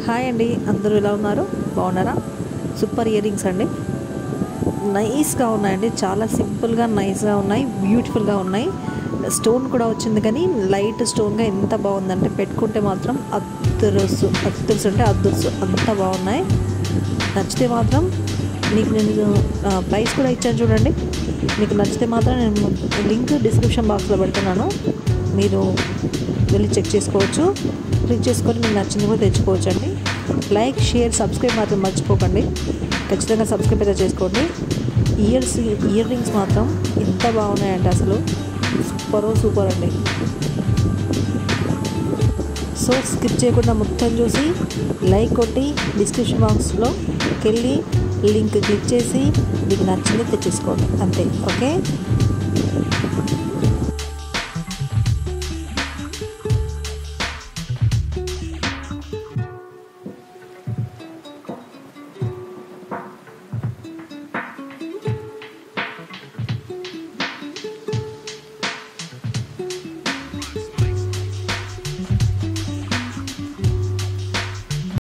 hi అండి అందరూ ఎలా ఉన్నారు బాగున్నారా సూపర్ ఇయర్ రింగ్స్ అండి నైస్గా ఉన్నాయండి చాలా సింపుల్గా నైస్గా ఉన్నాయి బ్యూటిఫుల్గా ఉన్నాయి స్టోన్ కూడా వచ్చింది కానీ లైట్ స్టోన్గా ఎంత బాగుందంటే పెట్టుకుంటే మాత్రం అద్దరుసు అద్దరుసు అంటే అద్దరుసు అంత బాగున్నాయి నచ్చితే మాత్రం మీకు నేను ఆ, ప్రైస్ కూడా ఇచ్చాను చూడండి మీకు నచ్చితే మాత్రం నేను లింక్ డిస్క్రిప్షన్ బాక్స్లో పెడుతున్నాను మీరు వెళ్ళి చెక్ చేసుకోవచ్చు క్లిక్ చేసుకొని మీకు నచ్చింది కూడా తెచ్చుకోవచ్చు అండి లైక్ షేర్ సబ్స్క్రైబ్ మాత్రం మర్చిపోకండి ఖచ్చితంగా సబ్స్క్రైబ్ అయితే చేసుకోండి ఇయర్స్ ఇయర్ రింగ్స్ మాత్రం ఎంత బాగున్నాయంటే అసలు సూపర్ సూపర్ అండి సో స్కిప్ చేయకుండా మొత్తం చూసి లైక్ కొట్టి డిస్క్రిప్షన్ బాక్స్లోకి వెళ్ళి లింక్ క్లిక్ చేసి మీకు నచ్చింది తెచ్చేసుకోండి అంతే ఓకే